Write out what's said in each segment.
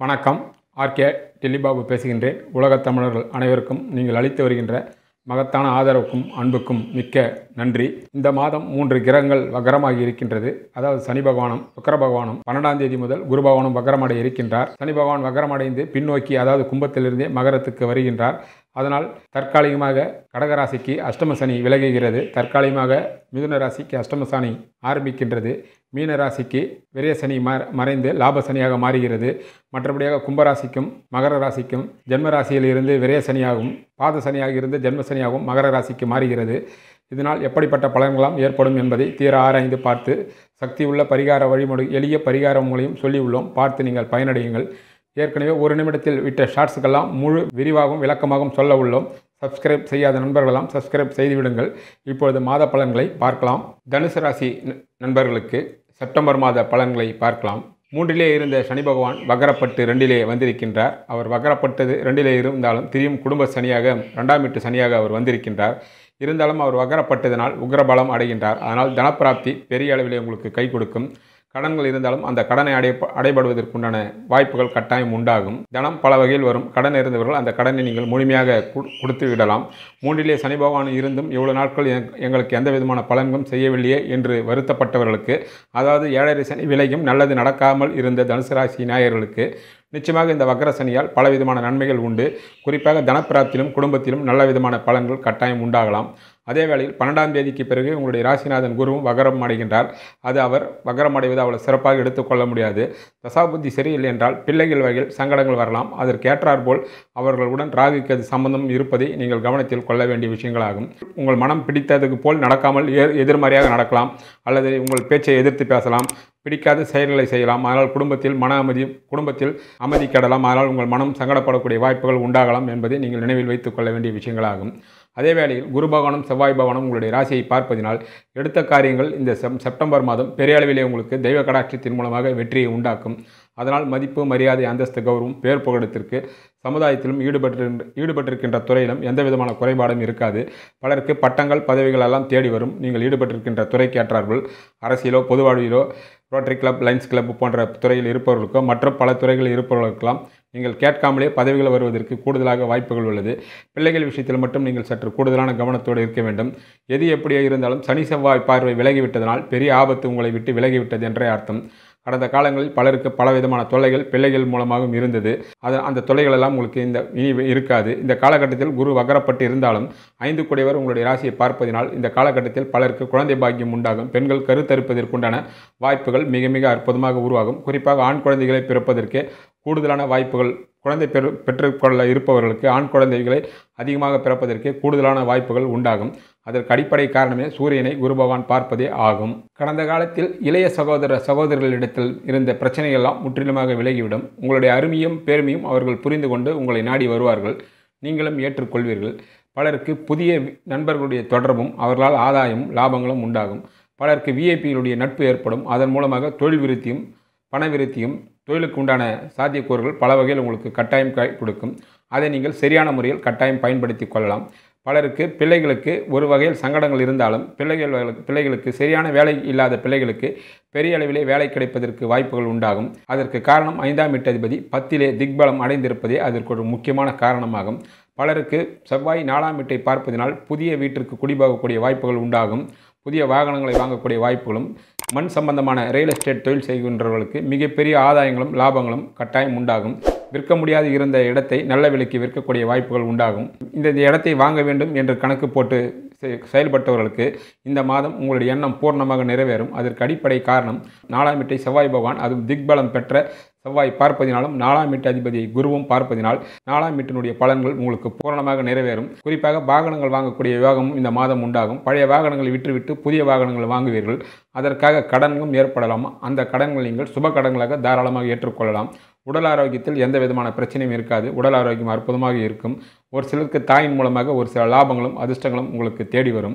வணக்கம் ஆர்கே டில்லிபாபு பேசுகின்றேன் உலகத் தமிழர்கள் அனைவருக்கும் நீங்கள் அளித்து வருகின்ற மகத்தான ஆதரவுக்கும் அன்புக்கும் மிக்க நன்றி இந்த மாதம் மூன்று கிரகங்கள் வக்கரமாகி இருக்கின்றது அதாவது சனி பகவானும் சுக்கர பகவானும் பன்னெண்டாம் தேதி முதல் குரு பகவானும் வக்கரமடைய இருக்கின்றார் சனி பகவான் வக்கரமடைந்து பின்னோக்கி அதாவது கும்பத்திலிருந்தே மகரத்துக்கு வருகின்றார் அதனால் தற்காலிகமாக கடகராசிக்கு அஷ்டம சனி விலகுகிறது தற்காலிகமாக மிதுன ராசிக்கு அஷ்டம சனி ஆரம்பிக்கின்றது மீன ராசிக்கு விரய சனி ம மறைந்து லாப சனியாக மாறுகிறது மற்றபடியாக கும்பராசிக்கும் மகர ராசிக்கும் ஜென்ம ராசியில் இருந்து விரய சனியாகவும் பாத சனியாக இருந்து ஜென்ம சனியாகவும் மகர ராசிக்கு மாறுகிறது இதனால் எப்படிப்பட்ட பலன்களாம் ஏற்படும் என்பதை தீர ஆராய்ந்து பார்த்து சக்தி உள்ள பரிகார வழிமுறை எளிய பரிகார மூலையும் சொல்லியுள்ளோம் பார்த்து நீங்கள் பயனடையுங்கள் ஏற்கனவே ஒரு நிமிடத்தில் விட்ட ஷார்ட்ஸுக்கெல்லாம் முழு விரிவாகவும் விளக்கமாகவும் சொல்ல உள்ளோம் சப்ஸ்கிரைப் செய்யாத நண்பர்களெல்லாம் சப்ஸ்கிரைப் செய்துவிடுங்கள் இப்பொழுது மாத பலன்களை பார்க்கலாம் தனுசு ராசி ந- நண்பர்களுக்கு செப்டம்பர் மாத பலன்களை பார்க்கலாம் மூன்றிலே இருந்த சனி பகவான் வகரப்பட்டு ரெண்டிலே வந்திருக்கின்றார் அவர் வகரப்பட்டது ரெண்டிலே இருந்தாலும் திரியும் குடும்ப சனியாக ரெண்டாம் வீட்டு சனியாக அவர் வந்திருக்கின்றார் இருந்தாலும் அவர் வகரப்பட்டதனால் உக்ரபலம் அடைகின்றார் அதனால் தனப்பிராப்தி பெரிய அளவிலே உங்களுக்கு கை கொடுக்கும் கடன்கள் இருந்தாலும் அந்த கடனை அடைய அடைபடுவதற்குண்டான வாய்ப்புகள் கட்டாயம் உண்டாகும் தனம் பல வகையில் வரும் கடன் இருந்தவர்கள் அந்த கடனை நீங்கள் முழுமையாக கு- கொடுத்து விடலாம் மூன்றிலே சனி பகவான் இருந்தும் இவ்வளவு நாட்கள் எங்க- எங்களுக்கு எந்த விதமான பலன்களும் செய்யவில்லையே என்று வருத்தப்பட்டவர்களுக்கு அதாவது ஏழரை சனி விலையும் நல்லது நடக்காமல் இருந்த தனுசு ராசி நேயர்களுக்கு நிச்சயமாக இந்த வக்கர சனியால் பலவிதமான நன்மைகள் உண்டு குறிப்பாக தனப்பிராப்தியிலும் குடும்பத்திலும் நல்ல விதமான பலன்கள் கட்டாயம் உண்டாகலாம் அதே வேளையில் பன்னெண்டாம் தேதிக்கு பிறகு உங்களுடைய ராசிநாதன் குருவும் வகரம் அடைகின்றார் அது அவர் வகரம் அடைவது அவ்வளவு சிறப்பாக எடுத்துக்கொள்ள முடியாது தசாபுத்தி சரியில்லை என்றால் பிள்ளைகள் வகையில் சங்கடங்கள் வரலாம் அதற்கு ஏற்றாற்போல் அவர்களுடன் ராகுக்கு அது சம்பந்தம் இருப்பதை நீங்கள் கவனத்தில் கொள்ள வேண்டிய விஷயங்களாகும் உங்கள் மனம் பிடித்ததுக்கு போல் நடக்காமல் எ- எதிர்மறையாக நடக்கலாம் அல்லது உங்கள் பேச்சை எதிர்த்து பேசலாம் பிடிக்காத செயல்களை செய்யலாம் அதனால் குடும்பத்தில் மன அமைதி குடும்பத்தில் அமைதி கெடலாம் அதனால் உங்கள் மனம் சங்கடப்படக்கூடிய வாய்ப்புகள் உண்டாகலாம் என்பதை நீங்கள் நினைவில் வைத்துக் கொள்ள வேண்டிய விஷயங்களாகும் அதே வேளையில் குரு பகவானும் செவ்வாய் பகவானும் உங்களுடைய ராசியை பார்ப்பதினால் எடுத்த காரியங்கள் இந்த செப் செப்டம்பர் மாதம் பெரிய அளவிலே உங்களுக்கு தெய்வ கடாட்சத்தின் மூலமாக வெற்றியை உண்டாக்கும் அதனால் மதிப்பு மரியாதை அந்தஸ்து கௌரவம் பேர் புகழத்திற்கு சமுதாயத்திலும் ஈடுபட்டு ஈடுபட்டிருக்கின்ற துறையிலும் எந்த விதமான குறைபாடும் இருக்காது பலருக்கு பட்டங்கள் பதவிகள் எல்லாம் தேடி வரும் நீங்கள் ஈடுபட்டிருக்கின்ற துறைக்கு ஏற்றார்கள் அரசியலோ பொது வாழ்விலோ ரோட்டரி கிளப் லைன்ஸ் கிளப் போன்ற துறையில் இருப்பவர்களுக்கோ மற்றும் பல துறைகளில் இருப்பவர்களுக்கெல்லாம் நீங்கள் கேட்காமலே பதவிகள் வருவதற்கு கூடுதலாக வாய்ப்புகள் உள்ளது பிள்ளைகள் விஷயத்தில் மட்டும் நீங்கள் சற்று கூடுதலான கவனத்தோடு இருக்க வேண்டும் எது எப்படியே இருந்தாலும் சனி செவ்வாய் பார்வை விலகிவிட்டதனால் பெரிய ஆபத்து உங்களை விட்டு விலகிவிட்டது என்றே அர்த்தம் கடந்த காலங்களில் பலருக்கு பலவிதமான தொல்லைகள் பிள்ளைகள் மூலமாகவும் இருந்தது அது அந்த தொல்லைகள் எல்லாம் உங்களுக்கு இந்த இனி இருக்காது இந்த காலகட்டத்தில் குரு வகரப்பட்டு இருந்தாலும் ஐந்து கூடியவர் உங்களுடைய ராசியை பார்ப்பதினால் இந்த காலகட்டத்தில் பலருக்கு குழந்தை பாக்கியம் உண்டாகும் பெண்கள் கருத்தரிப்பதற்குண்டான வாய்ப்புகள் மிக மிக அற்புதமாக உருவாகும் குறிப்பாக ஆண் குழந்தைகளை பிறப்பதற்கு கூடுதலான வாய்ப்புகள் குழந்தை பெறு பெற்றுக்கொள்ள இருப்பவர்களுக்கு ஆண் குழந்தைகளை அதிகமாக பிறப்பதற்கு கூடுதலான வாய்ப்புகள் உண்டாகும் அதற்கு அடிப்படை காரணமே சூரியனை குரு பகவான் பார்ப்பதே ஆகும் கடந்த காலத்தில் இளைய சகோதர சகோதரர்களிடத்தில் இருந்த பிரச்சனைகள் எல்லாம் முற்றிலுமாக விலகிவிடும் உங்களுடைய அருமையும் பெருமையும் அவர்கள் புரிந்து கொண்டு உங்களை நாடி வருவார்கள் நீங்களும் ஏற்றுக்கொள்வீர்கள் பலருக்கு புதிய நண்பர்களுடைய தொடர்பும் அவர்களால் ஆதாயமும் லாபங்களும் உண்டாகும் பலருக்கு விஐபிகளுடைய நட்பு ஏற்படும் அதன் மூலமாக தொழில் விருத்தியும் பண விருத்தியும் தொழிலுக்கு உண்டான சாத்தியக்கூறுகள் பல வகையில் உங்களுக்கு கட்டாயம் கை கொடுக்கும் அதை நீங்கள் சரியான முறையில் கட்டாயம் பயன்படுத்தி கொள்ளலாம் பலருக்கு பிள்ளைகளுக்கு ஒரு வகையில் சங்கடங்கள் இருந்தாலும் பிள்ளைகள் பிள்ளைகளுக்கு சரியான வேலை இல்லாத பிள்ளைகளுக்கு பெரிய அளவிலே வேலை கிடைப்பதற்கு வாய்ப்புகள் உண்டாகும் அதற்கு காரணம் ஐந்தாம் வீட்டதிபதி பத்திலே திக்பலம் அடைந்திருப்பதே அதற்கு ஒரு முக்கியமான காரணமாகும் பலருக்கு செவ்வாய் நாலாம் வீட்டை பார்ப்பதினால் புதிய வீட்டிற்கு குடிபோகக்கூடிய வாய்ப்புகள் உண்டாகும் புதிய வாகனங்களை வாங்கக்கூடிய வாய்ப்புகளும் மண் சம்பந்தமான ரியல் எஸ்டேட் தொழில் செய்கின்றவர்களுக்கு மிகப்பெரிய ஆதாயங்களும் லாபங்களும் கட்டாயம் உண்டாகும் விற்க முடியாது இருந்த இடத்தை நல்ல விலைக்கு விற்கக்கூடிய வாய்ப்புகள் உண்டாகும் இந்த இந்த இடத்தை வாங்க வேண்டும் என்று கணக்கு போட்டு செ- செயல்பட்டவர்களுக்கு இந்த மாதம் உங்களுடைய எண்ணம் பூர்ணமாக நிறைவேறும் அதற்கு அடிப்படை காரணம் நாலாம் வீட்டை செவ்வாய் பகவான் அதுவும் திக்பலம் பெற்ற செவ்வாய் பார்ப்பதினாலும் நாலாம் வீட்டு அதிபதியை குருவும் பார்ப்பதினால் நாலாம் வீட்டினுடைய பலன்கள் உங்களுக்கு பூரணமாக நிறைவேறும் குறிப்பாக வாகனங்கள் வாங்கக்கூடிய யோகமும் இந்த மாதம் உண்டாகும் பழைய வாகனங்களை விற்றுவிட்டு புதிய வாகனங்கள் வாங்குவீர்கள் அதற்காக கடன்களும் ஏற்படலாம் அந்த கடன்கள் நீங்கள் சுப கடன்களாக தாராளமாக ஏற்றுக்கொள்ளலாம் உடல் ஆரோக்கியத்தில் எந்த விதமான பிரச்சனையும் இருக்காது உடல் ஆரோக்கியம் அற்புதமாக இருக்கும் ஒரு சிலருக்கு தாயின் மூலமாக ஒரு சில லாபங்களும் அதிர்ஷ்டங்களும் உங்களுக்கு தேடி வரும்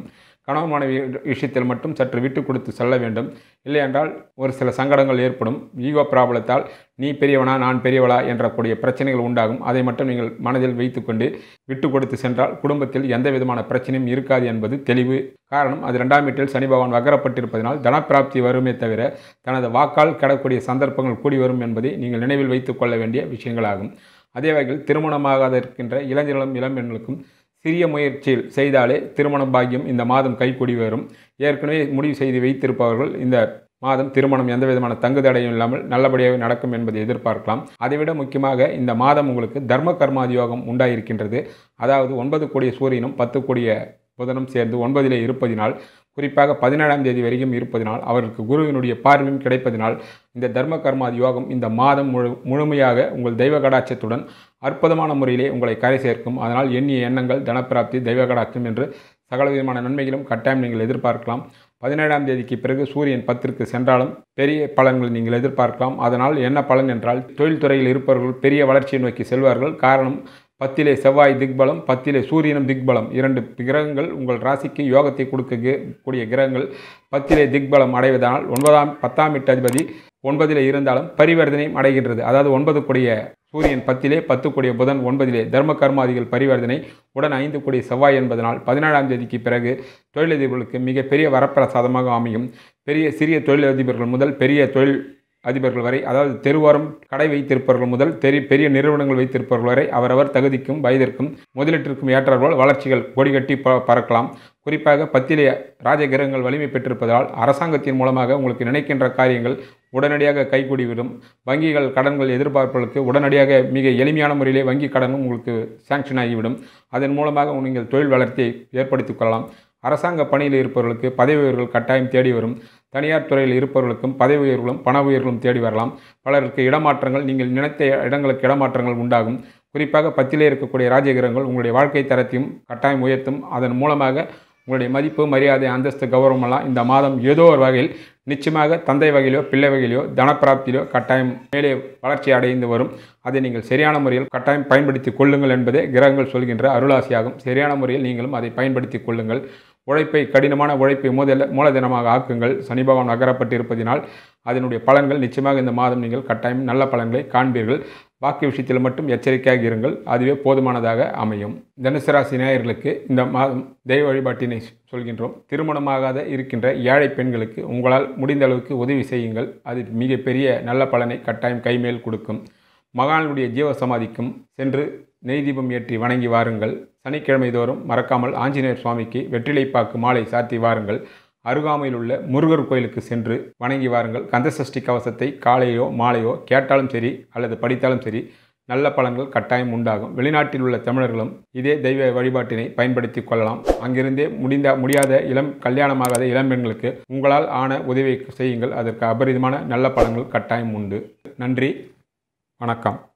கணவன் மனைவி விஷயத்தில் மட்டும் சற்று விட்டு கொடுத்து செல்ல வேண்டும் இல்லை என்றால் ஒரு சில சங்கடங்கள் ஏற்படும் ஈகோ ப்ராப்ளத்தால் நீ பெரியவனா நான் பெரியவளா என்ற கூடிய பிரச்சனைகள் உண்டாகும் அதை மட்டும் நீங்கள் மனதில் வைத்துக்கொண்டு விட்டு கொடுத்து சென்றால் குடும்பத்தில் எந்த விதமான பிரச்சனையும் இருக்காது என்பது தெளிவு காரணம் அது ரெண்டாம் வீட்டில் சனி பகவான் வகரப்பட்டிருப்பதனால் தனப்பிராப்தி வருமே தவிர தனது வாக்கால் கிடக்கூடிய சந்தர்ப்பங்கள் கூடி வரும் என்பதை நீங்கள் நினைவில் வைத்துக் கொள்ள வேண்டிய விஷயங்களாகும் அதே வகையில் திருமணமாகாத இருக்கின்ற இளைஞர்களும் இளம்பெண்களுக்கும் சிறிய முயற்சியில் செய்தாலே திருமண பாக்கியம் இந்த மாதம் கைக்கூடி வரும் ஏற்கனவே முடிவு செய்து வைத்திருப்பவர்கள் இந்த மாதம் திருமணம் எந்த விதமான தங்கு தடையும் இல்லாமல் நல்லபடியாக நடக்கும் என்பதை எதிர்பார்க்கலாம் அதைவிட முக்கியமாக இந்த மாதம் உங்களுக்கு தர்ம கர்மாதி யோகம் உண்டாயிருக்கின்றது அதாவது ஒன்பது கோடிய சூரியனும் பத்து கோடிய புதனும் சேர்ந்து ஒன்பதிலே இருப்பதினால் குறிப்பாக பதினேழாம் தேதி வரைக்கும் இருப்பதினால் அவருக்கு குருவினுடைய பார்வையும் கிடைப்பதினால் இந்த தர்ம கர்மாதி யோகம் இந்த மாதம் முழு முழுமையாக உங்கள் தெய்வ கடாட்சத்துடன் அற்புதமான முறையிலே உங்களை கரை சேர்க்கும் அதனால் எண்ணிய எண்ணங்கள் தனப்பிராப்தி தெய்வ கடாட்சம் என்று சகல விதமான நன்மைகளும் கட்டாயம் நீங்கள் எதிர்பார்க்கலாம் பதினேழாம் தேதிக்கு பிறகு சூரியன் பத்திற்கு சென்றாலும் பெரிய பலன்கள் நீங்கள் எதிர்பார்க்கலாம் அதனால் என்ன பலன் என்றால் தொழில்துறையில் இருப்பவர்கள் பெரிய வளர்ச்சியை நோக்கி செல்வார்கள் காரணம் பத்திலே செவ்வாய் திக்பலம் பத்திலே சூரியனும் திக்பலம் இரண்டு கிரகங்கள் உங்கள் ராசிக்கு யோகத்தை கொடுக்க கூடிய கிரகங்கள் பத்திலே திக்பலம் அடைவதனால் ஒன்பதாம் பத்தாம் எட்டு அதிபதி ஒன்பதிலே இருந்தாலும் பரிவர்த்தனையும் அடைகின்றது அதாவது ஒன்பது கூடிய சூரியன் பத்திலே பத்து கூடிய புதன் ஒன்பதிலே தர்ம கர்மாதிகள் பரிவர்த்தனை உடன் ஐந்து கூடிய செவ்வாய் என்பதனால் பதினேழாம் தேதிக்கு பிறகு தொழிலதிபர்களுக்கு மிகப்பெரிய வரப்பிரசாதமாக அமையும் பெரிய சிறிய தொழிலதிபர்கள் முதல் பெரிய தொழில் அதிபர்கள் வரை அதாவது தெருவோரம் கடை வைத்திருப்பவர்கள் முதல் தெரி பெரிய நிறுவனங்கள் வைத்திருப்பவர்கள் வரை அவரவர் தகுதிக்கும் வயதிற்கும் முதலீட்டிற்கும் ஏற்றவர்கள் வளர்ச்சிகள் கொடிகட்டி ப பறக்கலாம் குறிப்பாக பத்திலே ராஜகிரகங்கள் வலிமை பெற்றிருப்பதால் அரசாங்கத்தின் மூலமாக உங்களுக்கு நினைக்கின்ற காரியங்கள் உடனடியாக கைகூடிவிடும் வங்கிகள் கடன்கள் எதிர்பார்ப்புகளுக்கு உடனடியாக மிக எளிமையான முறையிலே வங்கி கடனும் உங்களுக்கு சாங்ஷன் ஆகிவிடும் அதன் மூலமாக நீங்கள் தொழில் வளர்ச்சியை ஏற்படுத்திக் கொள்ளலாம் அரசாங்க பணியில் இருப்பவர்களுக்கு பதவி உயர்வுகள் கட்டாயம் தேடி வரும் தனியார் துறையில் இருப்பவர்களுக்கும் பதவி உயர்வுகளும் பண உயர்வுகளும் தேடி வரலாம் பலருக்கு இடமாற்றங்கள் நீங்கள் நினைத்த இடங்களுக்கு இடமாற்றங்கள் உண்டாகும் குறிப்பாக பத்திலே இருக்கக்கூடிய ராஜகிரகங்கள் உங்களுடைய வாழ்க்கை தரத்தையும் கட்டாயம் உயர்த்தும் அதன் மூலமாக உங்களுடைய மதிப்பு மரியாதை அந்தஸ்து கௌரவமெல்லாம் இந்த மாதம் ஏதோ ஒரு வகையில் நிச்சயமாக தந்தை வகையிலோ பிள்ளை வகையிலோ தனப்பிராப்தியிலோ கட்டாயம் மேலே வளர்ச்சி அடைந்து வரும் அதை நீங்கள் சரியான முறையில் கட்டாயம் பயன்படுத்தி கொள்ளுங்கள் என்பதே கிரகங்கள் சொல்கின்ற அருளாசியாகும் சரியான முறையில் நீங்களும் அதை பயன்படுத்தி கொள்ளுங்கள் உழைப்பை கடினமான உழைப்பை முதல மூலதனமாக ஆக்குங்கள் சனி பகவான் அகரப்பட்டிருப்பதினால் அதனுடைய பலன்கள் நிச்சயமாக இந்த மாதம் நீங்கள் கட்டாயம் நல்ல பலன்களை காண்பீர்கள் வாக்கு விஷயத்தில் மட்டும் எச்சரிக்கையாக இருங்கள் அதுவே போதுமானதாக அமையும் தனுசு ராசி நேயர்களுக்கு இந்த மாதம் தெய்வ வழிபாட்டினை சொல்கின்றோம் திருமணமாகாத இருக்கின்ற ஏழை பெண்களுக்கு உங்களால் முடிந்த அளவுக்கு உதவி செய்யுங்கள் அது மிகப்பெரிய நல்ல பலனை கட்டாயம் கைமேல் கொடுக்கும் மகானுடைய ஜீவ சமாதிக்கும் சென்று நெய் தீபம் ஏற்றி வணங்கி வாருங்கள் சனிக்கிழமை தோறும் மறக்காமல் ஆஞ்சநேயர் சுவாமிக்கு வெற்றிலைப்பாக்கு மாலை சாத்தி வாருங்கள் அருகாமையில் உள்ள முருகர் கோயிலுக்கு சென்று வணங்கி வாருங்கள் கந்தசஷ்டி கவசத்தை காலையோ மாலையோ கேட்டாலும் சரி அல்லது படித்தாலும் சரி நல்ல பலன்கள் கட்டாயம் உண்டாகும் வெளிநாட்டில் உள்ள தமிழர்களும் இதே தெய்வ வழிபாட்டினை பயன்படுத்தி கொள்ளலாம் அங்கிருந்தே முடிந்த முடியாத இளம் கல்யாணமாகாத இளம்பெண்களுக்கு உங்களால் ஆன உதவியை செய்யுங்கள் அதற்கு அபரிதமான நல்ல பலன்கள் கட்டாயம் உண்டு நன்றி வணக்கம்